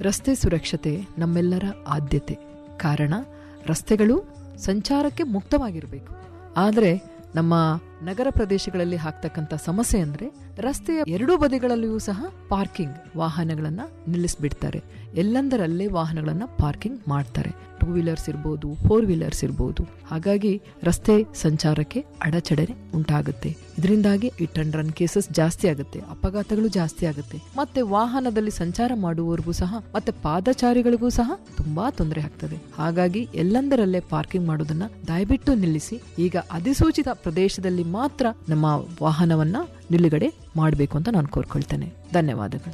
ರಸ್ತೆ ಸುರಕ್ಷತೆ ನಮ್ಮೆಲ್ಲರ ಆದ್ಯತೆ ಕಾರಣ ರಸ್ತೆಗಳು ಸಂಚಾರಕ್ಕೆ ಮುಕ್ತವಾಗಿರಬೇಕು ಆದರೆ ನಮ್ಮ ನಗರ ಪ್ರದೇಶಗಳಲ್ಲಿ ಆಗ್ತಕ್ಕಂಥ ಸಮಸ್ಯೆ ಅಂದ್ರೆ ರಸ್ತೆಯ ಎರಡೂ ಬದಿಗಳಲ್ಲಿಯೂ ಸಹ ಪಾರ್ಕಿಂಗ್ ವಾಹನಗಳನ್ನ ನಿಲ್ಲಿಸ್ಬಿಡ್ತಾರೆ ಎಲ್ಲಂದರಲ್ಲೇ ವಾಹನಗಳನ್ನ ಪಾರ್ಕಿಂಗ್ ಮಾಡ್ತಾರೆ ಟೂ ವೀಲರ್ಸ್ ಇರ್ಬೋದು ಫೋರ್ ವೀಲರ್ಸ್ ಇರ್ಬೋದು ಹಾಗಾಗಿ ರಸ್ತೆ ಸಂಚಾರಕ್ಕೆ ಅಡಚಣೆ ಉಂಟಾಗುತ್ತೆ ಇದರಿಂದಾಗಿ ಇಟ್ ಅಂಡ್ ರನ್ ಕೇಸಸ್ ಜಾಸ್ತಿ ಆಗುತ್ತೆ ಅಪಘಾತಗಳು ಜಾಸ್ತಿ ಆಗುತ್ತೆ ಮತ್ತೆ ವಾಹನದಲ್ಲಿ ಸಂಚಾರ ಮಾಡುವವರಿಗೂ ಸಹ ಮತ್ತೆ ಪಾದಚಾರಿಗಳಿಗೂ ಸಹ ತುಂಬಾ ತೊಂದರೆ ಆಗ್ತದೆ ಹಾಗಾಗಿ ಎಲ್ಲಂದರಲ್ಲೇ ಪಾರ್ಕಿಂಗ್ ಮಾಡೋದನ್ನ ದಯವಿಟ್ಟು ನಿಲ್ಲಿಸಿ ಈಗ ಅಧಿಸೂಚಿತ ಪ್ರದೇಶದಲ್ಲಿ ಮಾತ್ರ ನಮ್ಮ ವಾಹನವನ್ನ ನಿಲುಗಡೆ ಮಾಡಬೇಕು ಅಂತ ನಾನು ಕೋರ್ಕೊಳ್ತೇನೆ ಧನ್ಯವಾದಗಳು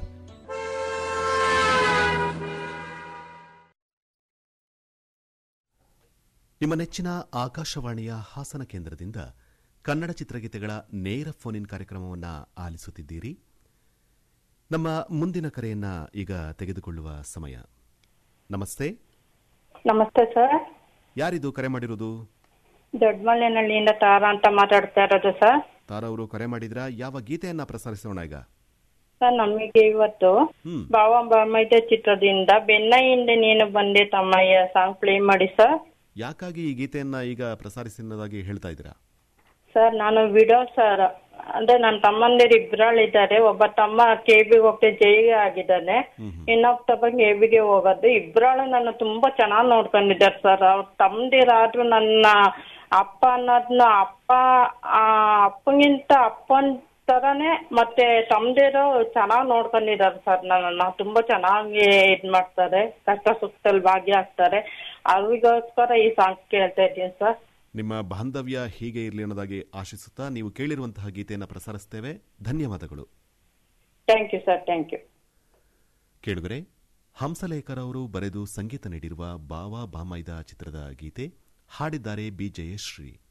ನಿಮ್ಮ ನೆಚ್ಚಿನ ಆಕಾಶವಾಣಿಯ ಹಾಸನ ಕೇಂದ್ರದಿಂದ ಕನ್ನಡ ಚಿತ್ರಗೀತೆಗಳ ನೇರ ಫೋನ್ ಇನ್ ಕಾರ್ಯಕ್ರಮವನ್ನು ಆಲಿಸುತ್ತಿದ್ದೀರಿ ನಮ್ಮ ಮುಂದಿನ ಕರೆಯನ್ನ ಈಗ ತೆಗೆದುಕೊಳ್ಳುವ ಸಮಯ ನಮಸ್ತೆ ನಮಸ್ತೆ ಸರ್ ಯಾರಿದು ಕರೆ ಮಾಡಿರೋದು ದೊಡ್ಡಮಲ್ಲೇನಹಳ್ಳಿಯಿಂದ ತಾರಾ ಅಂತ ಮಾತಾಡ್ತಾ ಇರೋದು ಸರ್ ತಾರ ಅವರು ಕರೆ ಮಾಡಿದ್ರ ಯಾವ ಗೀತೆಯನ್ನ ಪ್ರಸಾರಿಸೋಣ ಈಗ ಸರ್ ನಮಗೆ ಇವತ್ತು ಹ್ಮ್ ಬಾವ ಬಾಮೈದೆ ಚಿತ್ರದಿಂದ ಬೆನ್ನ ಹಿಂದೆ ನೀನು ಬಂದೆ ತಮ್ಮಯ್ಯ ಸಾಂಗ್ ಪ್ಲೇ ಮಾಡಿ ಸರ್ ಯಾಕಾಗಿ ಈ ಗೀತೆಯನ್ನ ಈಗ ಪ್ರಸಾರಿಸಿನದಾಗಿ ಹೇಳ್ತಾ ಇದ್ದೀರಾ ಸರ್ ನಾನು ವಿಡೋ ಸರ್ ಅಂದ್ರೆ ನನ್ನ ತಮ್ಮಂದಿರು ಇಬ್ಬರಲ್ಲಿದ್ದಾರೆ ಒಬ್ಬ ತಮ್ಮ ಕೆ ಬಿಗೆ ಹೋಗ್ತಾ ಜೈಗೆ ಆಗಿದ್ದಾನೆ ಇನ್ನೊಬ್ಬ ತಮ್ಮ ಕೆ ಬಿಗೆ ಹೋಗೋದು ಇಬ್ಬರಾಳು ನನ್ನ ತುಂಬಾ ಚೆನ್ನಾಗಿ ನೋಡ್ಕೊಂಡಿದ್ದಾರೆ ಸರ್ ಅವ್ರ ತಮ್ಮದಿರಾದ್ರೂ ನನ್ನ ಅಪ್ಪ ಅನ್ನೋದ್ನ ಅಪ್ಪ ಆ ಅಪ್ಪಗಿಂತ ಅಪ್ಪನ್ ತರಾನೇ ಮತ್ತೆ ತಮ್ಮದಿರು ಚೆನ್ನಾಗಿ ನೋಡ್ಕೊಂಡಿದ್ದಾರೆ ಸರ್ ನನ್ನನ್ನ ತುಂಬಾ ಚೆನ್ನಾಗಿ ಇದ್ ಮಾಡ್ತಾರೆ ಕಷ್ಟ ಸುಖದಲ್ಲಿ ಭಾಗಿಯಾಗ್ತಾರೆ ಅವ್ರಿಗೋಸ್ಕರ ಈ ಸಾಂಗ್ ಕೇಳ್ತಾ ಇದ್ದೀನಿ ಸರ್ ನಿಮ್ಮ ಬಾಂಧವ್ಯ ಹೀಗೆ ಇರಲಿ ಅನ್ನೋದಾಗಿ ಆಶಿಸುತ್ತಾ ನೀವು ಕೇಳಿರುವಂತಹ ಗೀತೆಯನ್ನು ಪ್ರಸಾರಿಸ್ತೇವೆ ಧನ್ಯವಾದಗಳು thank you sir thank you ಕೇಳುಗರೆ ಹಂಸಲೇಖರ್ ಅವರು ಬರೆದು ಸಂಗೀತ ನೀಡಿರುವ ಬಾವಾ ಬಾಮೈದ ಚಿತ್ರದ ಗೀತೆ ಹಾಡಿದ್ದಾರೆ ಬಿ ಜಯಶ್ರೀ